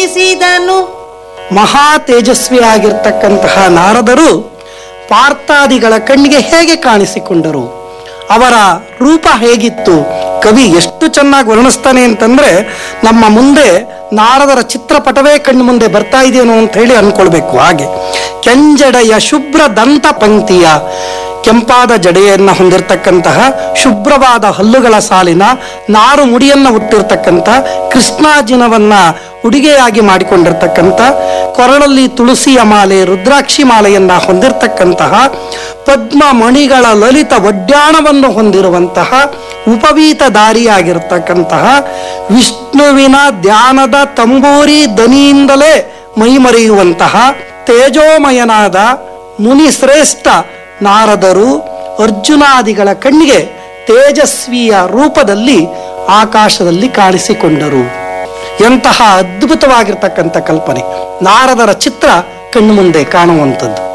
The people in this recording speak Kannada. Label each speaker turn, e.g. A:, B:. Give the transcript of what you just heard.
A: ಕಾಣಿಸಿದನು
B: ಮಹಾ ತೇಜಸ್ವಿಯಾಗಿರ್ತಕ್ಕಂತಹ ನಾರದರು ಪಾರ್ಥಾದಿಗಳ ಕಣ್ಣಿಗೆ ಹೇಗೆ ಕಾಣಿಸಿಕೊಂಡರು ಅವರ ರೂಪ ಹೇಗಿತ್ತು ಕವಿ ಎಷ್ಟು ಚೆನ್ನಾಗಿ ವರ್ಣಿಸ್ತಾನೆ ಅಂತಂದ್ರೆ ನಮ್ಮ ಮುಂದೆ ನಾರದರ ಚಿತ್ರಪಟವೇ ಕಣ್ಣು ಮುಂದೆ ಬರ್ತಾ ಇದೆಯೇನೋ ಅಂತ ಹೇಳಿ ಅನ್ಕೊಳ್ಬೇಕು ಹಾಗೆ ಕೆಂಜಡೆಯ ಶುಭ್ರ ದಂತ ಪಂಕ್ತಿಯ ಕೆಂಪಾದ ಜಡೆಯನ್ನ ಹೊಂದಿರತಕ್ಕಂತಹ ಶುಭ್ರವಾದ ಹಲ್ಲುಗಳ ಸಾಲಿನ ನಾರು ಮುಡಿಯನ್ನ ಹುಟ್ಟಿರ್ತಕ್ಕಂಥ ಕೃಷ್ಣಾಜಿನವನ್ನ ಉಡುಗೆಯಾಗಿ ಮಾಡಿಕೊಂಡಿರ್ತಕ್ಕಂಥ ಕೊರಳಲ್ಲಿ ತುಳಸಿಯ ಮಾಲೆ ರುದ್ರಾಕ್ಷಿ ಮಾಲೆಯನ್ನ ಹೊಂದಿರತಕ್ಕಂತಹ ಪದ್ಮ ಮಣಿಗಳ ಲಲಿತ ಒಡ್ಯಾಣವನ್ನು ಹೊಂದಿರುವಂತಹ ಉಪವೀತಧಾರಿಯಾಗಿರ್ತಕ್ಕಂತಹ ವಿಷ್ಣುವಿನ ಧ್ಯಾನದ ತಂಬೂರಿ ದನಿಯಿಂದಲೇ ಮೈಮರೆಯುವಂತಹ ತೇಜೋಮಯನಾದ ಮುನಿ ಶ್ರೇಷ್ಠ ನಾರದರು ಅರ್ಜುನಾದಿಗಳ ಕಣ್ಣಿಗೆ ತೇಜಸ್ವಿಯ ರೂಪದಲ್ಲಿ ಆಕಾಶದಲ್ಲಿ ಕಾಣಿಸಿಕೊಂಡರು ಎಂತಹ ಅದ್ಭುತವಾಗಿರ್ತಕ್ಕಂಥ ಕಲ್ಪನೆ ನಾರದರ ಚಿತ್ರ ಕಣ್ಣು ಮುಂದೆ ಕಾಣುವಂಥದ್ದು